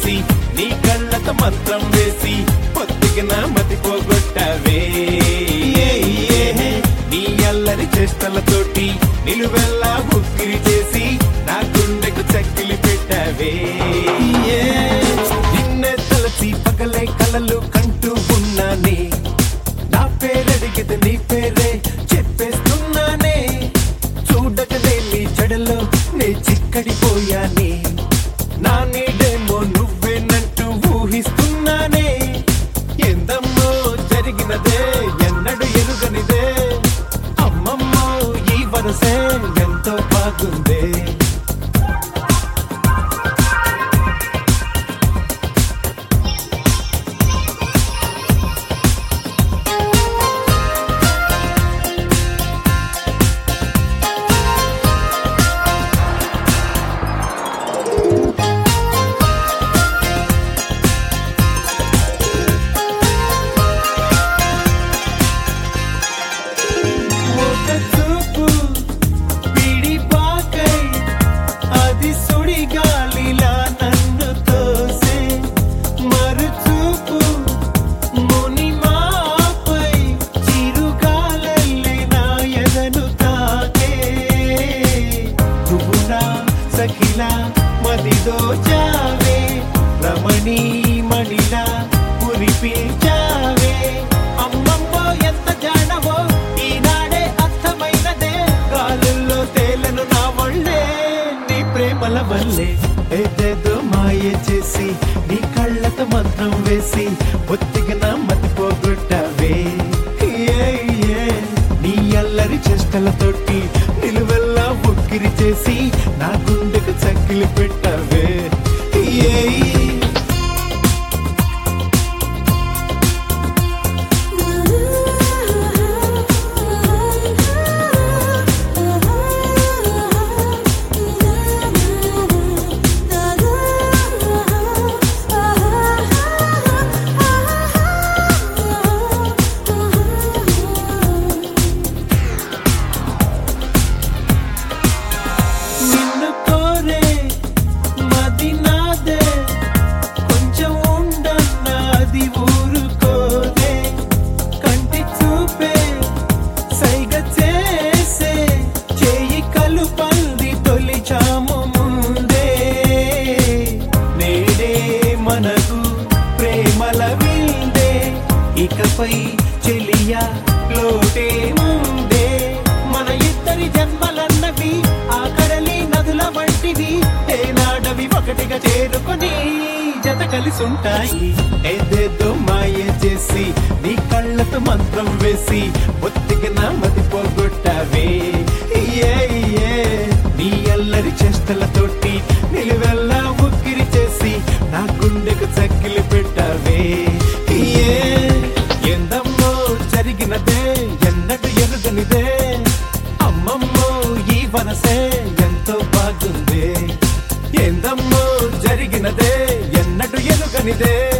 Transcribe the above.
చేసి నీ కళ్ళత మంత్రం వేసి పొత్తిగిన మతి పోగొట్టవే ఏ, ఏ, నీ అల్లరి చేష్టలతోటి నిలువెల్లా ఉక్కిరి చేసి నా గుండెకు చక్కిలి పెట్టవే ఏ, నిన్నే తలచి పగలే కలలు కంటూ ఉన్నానే నా పేరడిగితే నీ పేరే చెప్పేస్తున్నానే చూడకనే నీ చెడలో నే చిక్కడిపోయానే నా నీడేమో నువ్వేనంటూ ఊహిస్తున్నానే ఎందమ్మో జరిగినదే ఎన్నడు ఎరుగనిదే అమ్మమ్మో ఈ వరసే ఎంతో బాగుందే ఒక చూపు పిడిపాకై అది సుడిగాలిలా నన్ను తోసే మరుచూపు మునిమాపై చిరుగాలెల్లి నా ఎదను తాకే నువ్వు నా సఖిలా మదిదో చావే రమణీ మణిలా కురిపించావే అమ్మమ్మో ఎంత జానవో ఈనాడే అర్థమైనదే గాలుల్లో తేలను నా ఒళ్ళే నీ ప్రేమల వల్లే ఏదేదో మాయ చేసి నీ కళ్ళతో మంత్రం వేసి ఒత్తిగా నా మతి పోగొట్టావే ఏ, ఏ, నీ అల్లరి చేష్టలతోటి నిలువెల్లా ఉక్కిరి చేసి నా గుండెకు చక్కిలి పెట్టావే ఏ నిన్ను కోరే మది నాదే కొంచెం ఉండన్నది ఊరుకోదే కంటి చూపే సైగ చేసే చేయి కలుపంది తొలిచాము ముందే నేడే మనకు ప్రేమల విందే ఇకపై చెలియా లోటే ముందే మన ఇద్దరి జన్మలన్నవి ఆ కడలి నదుల వంటివి ఏనాడవి ఒకటిగా చేరుకొని జత కలిసి ఉంటాయి ఏదేదో మాయ చేసి నీ కళ్ళతో మంత్రం వేసి ఒత్తిగా నా మతి పోగొట్టావే ఏ, ఏ, నీ అల్లరి చేష్టలతోటి నిలువెల్లా ఉక్కిరి చేసి నా గుండెకు చక్కిలి పెట్టావే ఏ ఎందమ్మో జరిగినదే ఎన్నడు ఎరుగనిదే అమ్మమ్మో ఈ వనసే ఎంతో బాగుంది ఎందమ్మో జరిగినదే ఎన్నడు ఎరుగనిదే